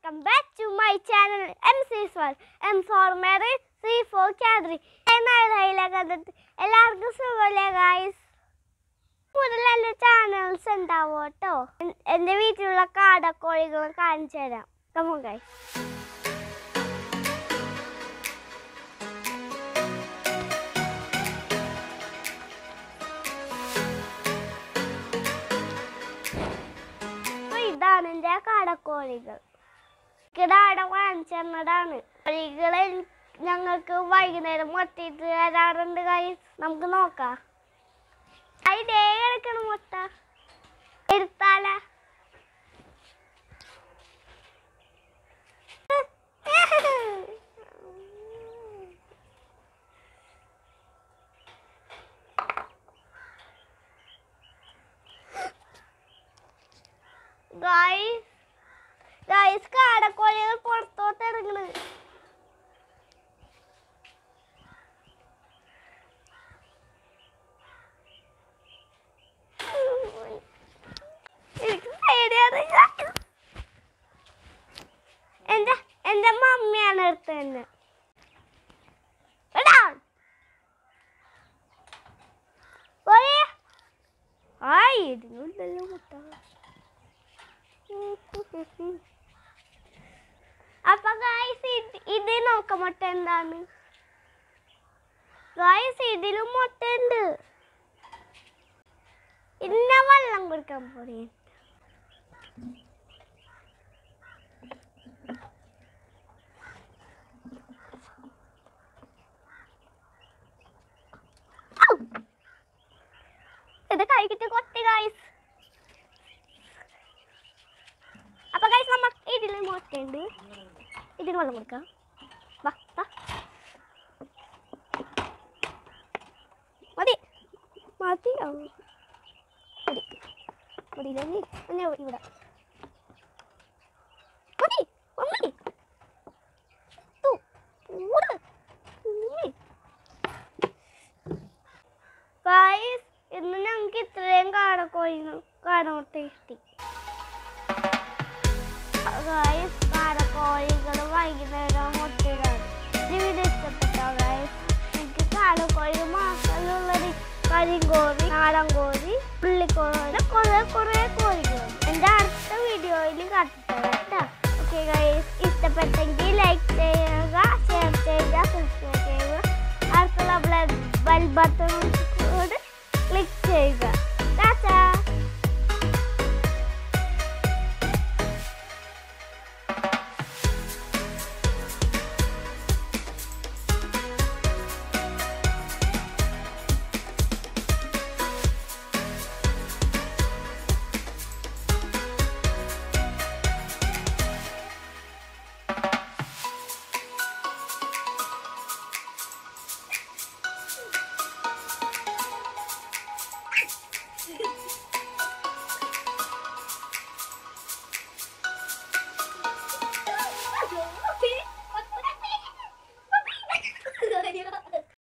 welcome back to my channel MC Swal. M for Mary, C for Cadry. എന്നായില്ല കണ്ടിട്ട് എല്ലാവർക്കും സുഖമല്ലേ guys കൂടുതൽ എൻ്റെ ചാനൽസ് ഉണ്ടാവും കേട്ടോ എൻ്റെ വീട്ടിലുള്ള കാടക്കോഴികളും കാണിച്ചു തരാം കമോ ഗായ്സ് അപ്പൊ ഇതാണ് എൻ്റെ കാടക്കോഴികൾ കിടാടെ വാങ്ങിച്ചു തന്നതാണ് കോഴികളെ ഞങ്ങൾക്ക് വൈകുന്നേരം മുട്ടയിട്ട് തരാറുണ്ട് കൈ നമുക്ക് നോക്കാം അതിൻ്റെ കിടക്കണ മുട്ട എടുത്താല ഗായ്സ് ഗായ്സ് കാടക്കോഴികൾ പുറത്തോട്ട് ഇറങ്ങണ് എനിക്ക് പേടിയാണ് guys. എന്റെ എന്റെ മമ്മിയാണ് എടുത്തത് എടാ പോയേ ആയി ഇതിനുണ്ടല്ലോ മുട്ട അപ്പൊ ഗായ്സ് ഇത് നോക്ക മുട്ട എന്താണ് ഗായ്സ് ഇതിലും മുട്ട ഉണ്ട് ഇന്ന വെള്ളം കൊടുക്കാൻ പോണേ ഔ! ഇത് കഴിക്കിട്ട് കൊത്തി ഗായ്സ് അപ്പൊ ഗൈസ് നമ്മൾ ഇതിൽ മുട്ടയുണ്ട് ഇതിന് വെള്ളം കൊടുക്കാം വാ വാ മതി മതി ആ. മതി മതിയില്ലേ നീ എന്നെ ഇവിടെ മതി മതി തു, ഊട്. ഉമ്മി. Guys, ഇന്ന് ഞങ്ങൾക്ക് ഇത്രയും കാടക്കോഴികൾ കാടമുട്ട കിട്ടി ഗായ്സ് കാടക്കോഴികൾ വൈകുന്നേരം മുട്ടയിടാണ് ഈ വീഡിയോ ഇഷ്ടപ്പെട്ടോ ഗായ്സ് എനിക്ക് കാടക്കോഴി മാത്രമുള്ളൊരു കരിങ്കോഴി നാടൻ കോഴി പുള്ളിക്കോഴി കുറെ കുറെ കോഴികൾ എൻ്റെ അടുത്ത വീഡിയോയിൽ കാട്ടിത്തരാം കേട്ടോ ഓക്കെ ഗായ്സ് ഇഷ്ടപ്പെട്ടെങ്കിൽ ലൈക്ക് ചെയ്യുക ഷെയർ ചെയ്യുക സബ്സ്ക്രൈബ് ചെയ്യുക അടുത്തുള്ള ബെൽ ബട്ടൺ